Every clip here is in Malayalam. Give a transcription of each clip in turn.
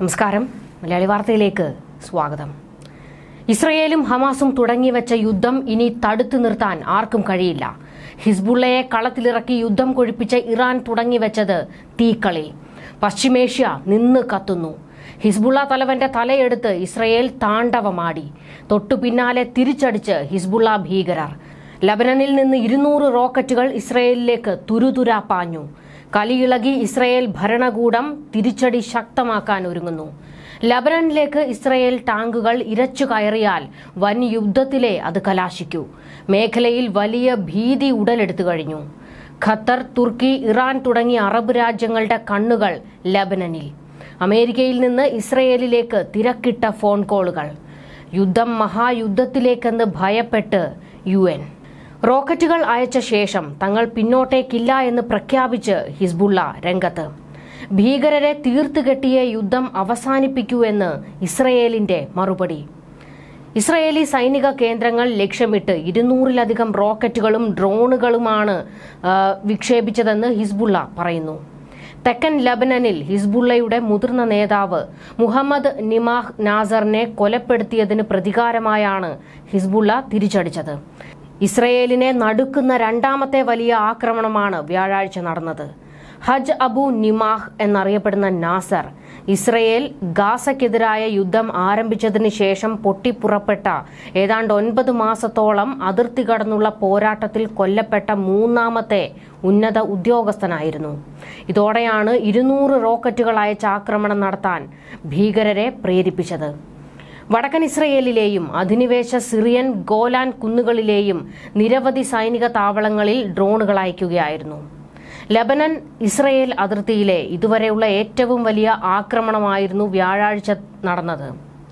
നമസ്കാരം മലയാളി വാർത്തയിലേക്ക് സ്വാഗതം ഇസ്രയേലും ഹമാസും തുടങ്ങിവെച്ച യുദ്ധം ഇനി തടുത്തു നിർത്താൻ ആർക്കും കഴിയില്ല ഹിസ്ബുള്ളയെ കളത്തിലിറക്കി യുദ്ധം കൊഴിപ്പിച്ച ഇറാൻ തുടങ്ങിവെച്ചത് തീക്കളി പശ്ചിമേഷ്യ നിന്ന് കത്തുന്നു ഹിസ്ബുള്ള തലവന്റെ തലയെടുത്ത് ഇസ്രയേൽ താണ്ഡവമാടി തൊട്ടു പിന്നാലെ തിരിച്ചടിച്ച് ഹിസ്ബുള്ള ഭീകരർ ലബനനിൽ നിന്ന് ഇരുന്നൂറ് റോക്കറ്റുകൾ ഇസ്രയേലിലേക്ക് തുരുതുരാ പാഞ്ഞു കലിയിളകി ഇസ്രയേൽ ഭരണകൂടം തിരിച്ചടി ശക്തമാക്കാൻ ഒരുങ്ങുന്നു ലബനനിലേക്ക് ഇസ്രയേൽ ടാങ്കുകൾ ഇരച്ചു കയറിയാൽ വൻ യുദ്ധത്തിലെ അത് കലാശിക്കൂ മേഖലയിൽ വലിയ ഭീതി ഉടലെടുത്തു കഴിഞ്ഞു ഖത്തർ തുർക്കി ഇറാൻ തുടങ്ങിയ അറബ് രാജ്യങ്ങളുടെ കണ്ണുകൾ ലബനനിൽ അമേരിക്കയിൽ നിന്ന് ഇസ്രയേലിലേക്ക് തിരക്കിട്ട ഫോൺ കോളുകൾ യുദ്ധം മഹായുദ്ധത്തിലേക്കെന്ന് ഭയപ്പെട്ട് യു എൻ റോക്കറ്റുകൾ അയച്ച ശേഷം തങ്ങൾ പിന്നോട്ടേക്കില്ല എന്ന് പ്രഖ്യാപിച്ച് ഹിസ്ബുള്ള രംഗത്ത് ഭീകരരെ തീർത്തുകെട്ടിയ യുദ്ധം അവസാനിപ്പിക്കൂ എന്ന് ഇസ്രയേലിന്റെ മറുപടി ഇസ്രയേലി സൈനിക കേന്ദ്രങ്ങൾ ലക്ഷ്യമിട്ട് ഇരുന്നൂറിലധികം റോക്കറ്റുകളും ഡ്രോണുകളുമാണ് ആ, വിക്ഷേപിച്ചതെന്ന് ഹിസ്ബുള്ള പറയുന്നു തെക്കൻ ലബനനിൽ ഹിസ്ബുള്ളയുടെ മുതിർന്ന നേതാവ് മുഹമ്മദ് നിമാഹ് നാസറിനെ കൊലപ്പെടുത്തിയതിന് പ്രതികാരമായാണ് ഹിസ്ബുള്ള തിരിച്ചടിച്ചത് ഇസ്രയേലിനെ നടുക്കുന്ന രണ്ടാമത്തെ വലിയ ആക്രമണമാണ് വ്യാഴാഴ്ച നടന്നത് ഹജ് അബു നിമാഹ് എന്നറിയപ്പെടുന്ന നാസർ ഇസ്രയേൽ ഗാസയ്ക്കെതിരായ യുദ്ധം ആരംഭിച്ചതിന് ശേഷം പൊട്ടിപ്പുറപ്പെട്ട ഏതാണ്ട് ഒൻപത് മാസത്തോളം അതിർത്തി കടന്നുള്ള പോരാട്ടത്തിൽ കൊല്ലപ്പെട്ട മൂന്നാമത്തെ ഉന്നത ഉദ്യോഗസ്ഥനായിരുന്നു ഇതോടെയാണ് ഇരുന്നൂറ് റോക്കറ്റുകൾ അയച്ച് ആക്രമണം നടത്താൻ ഭീകരരെ പ്രേരിപ്പിച്ചത് വടക്കൻ ഇസ്രയേലിലെയും അധിനിവേശ സിറിയൻ ഗോലാൻ കുന്നുകളിലെയും നിരവധി സൈനിക താവളങ്ങളിൽ ഡ്രോണുകൾ അയക്കുകയായിരുന്നു ലബനൻ ഇസ്രയേൽ അതിർത്തിയിലെ ഇതുവരെയുള്ള ഏറ്റവും വലിയ ആക്രമണമായിരുന്നു വ്യാഴാഴ്ച നടന്നത്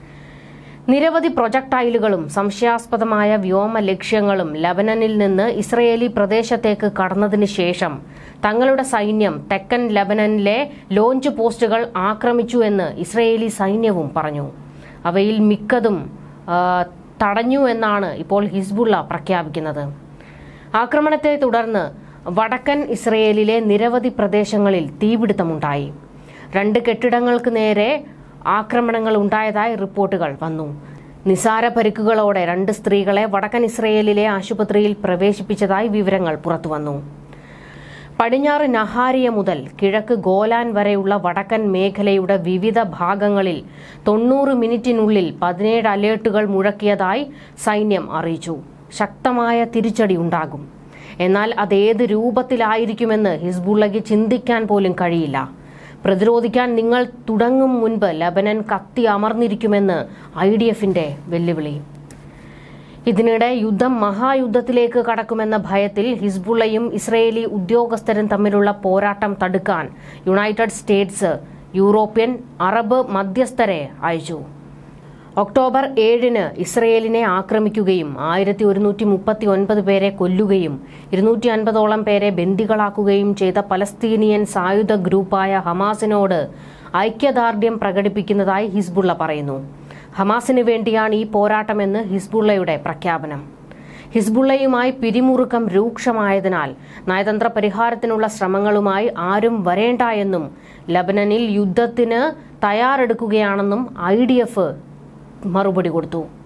നിരവധി പ്രൊജക്ടൈലുകളും സംശയാസ്പദമായ വ്യോമ ലക്ഷ്യങ്ങളും ലബനനിൽ നിന്ന് ഇസ്രയേലി പ്രദേശത്തേക്ക് കടന്നതിന് ശേഷം തങ്ങളുടെ സൈന്യം തെക്കൻ ലബനനിലെ ലോഞ്ച് പോസ്റ്റുകൾ ആക്രമിച്ചു എന്ന് ഇസ്രയേലി സൈന്യവും പറഞ്ഞു അവയിൽ മിക്കതും ആ, തടഞ്ഞു എന്നാണ് ഇപ്പോൾ ഹിസ്ബുള്ള പ്രഖ്യാപിക്കുന്നത് ആക്രമണത്തെ തുടർന്ന് വടക്കൻ ഇസ്രയേലിലെ നിരവധി പ്രദേശങ്ങളിൽ തീപിടുത്തമുണ്ടായി രണ്ട് കെട്ടിടങ്ങൾക്ക് നേരെ ആക്രമണങ്ങൾ ഉണ്ടായതായി റിപ്പോർട്ടുകൾ വന്നു നിസാര പരിക്കുകളോടെ രണ്ട് സ്ത്രീകളെ വടക്കൻ ഇസ്രയേലിലെ ആശുപത്രിയിൽ പ്രവേശിപ്പിച്ചതായി വിവരങ്ങൾ പുറത്തുവന്നു പടിഞ്ഞാറ് നഹാരിയ മുതൽ കിഴക്ക് ഗോലാൻ വരെയുള്ള വടക്കൻ മേഖലയുടെ വിവിധ ഭാഗങ്ങളിൽ തൊണ്ണൂറ് മിനിറ്റിനുള്ളിൽ പതിനേഴ് അലേർട്ടുകൾ മുഴക്കിയതായി സൈന്യം അറിയിച്ചു ശക്തമായ തിരിച്ചടി ഉണ്ടാകും എന്നാൽ അതേത് രൂപത്തിലായിരിക്കുമെന്ന് ഹിസ്ബുള്ളയ്ക്ക് ചിന്തിക്കാൻ പോലും കഴിയില്ല പ്രതിരോധിക്കാൻ നിങ്ങൾ തുടങ്ങും മുൻപ് ലബനൻ കത്തി അമർന്നിരിക്കുമെന്ന് ഐ ഡി എഫിന്റെ വെല്ലുവിളി ഇതിനിടെ യുദ്ധം മഹായുദ്ധത്തിലേക്ക് കടക്കുമെന്ന ഭയത്തിൽ ഹിസ്ബുള്ളയും ഇസ്രയേലി ഉദ്യോഗസ്ഥരും തമ്മിലുള്ള പോരാട്ടം തടുക്കാൻ യുണൈറ്റഡ് സ്റ്റേറ്റ്സ് യൂറോപ്യൻ അറബ് മധ്യസ്ഥരെ അയച്ചു ഒക്ടോബർ ഏഴിന് ഇസ്രയേലിനെ ആക്രമിക്കുകയും ആയിരത്തി ഒരുന്നൂറ്റി മുപ്പത്തി ഒൻപത് പേരെ കൊല്ലുകയും ഇരുന്നൂറ്റി അൻപതോളം പേരെ ബന്ദികളാക്കുകയും ചെയ്ത പലസ്തീനിയൻ സായുധ ഗ്രൂപ്പായ ഹമാസിനോട് ഐക്യദാർഢ്യം പ്രകടിപ്പിക്കുന്നതായി ഹിസ്ബുള്ള പറയുന്നു ഹമാസിന് വേണ്ടിയാണ് ഈ പോരാട്ടമെന്ന് ഹിസ്ബുള്ളയുടെ പ്രഖ്യാപനം ഹിസ്ബുള്ളയുമായി പിരിമുറുക്കം രൂക്ഷമായതിനാൽ നയതന്ത്ര പരിഹാരത്തിനുള്ള ശ്രമങ്ങളുമായി ആരും വരേണ്ട എന്നും ലബനനിൽ യുദ്ധത്തിന് തയ്യാറെടുക്കുകയാണെന്നും ഐ മറുപടി കൊടുത്തു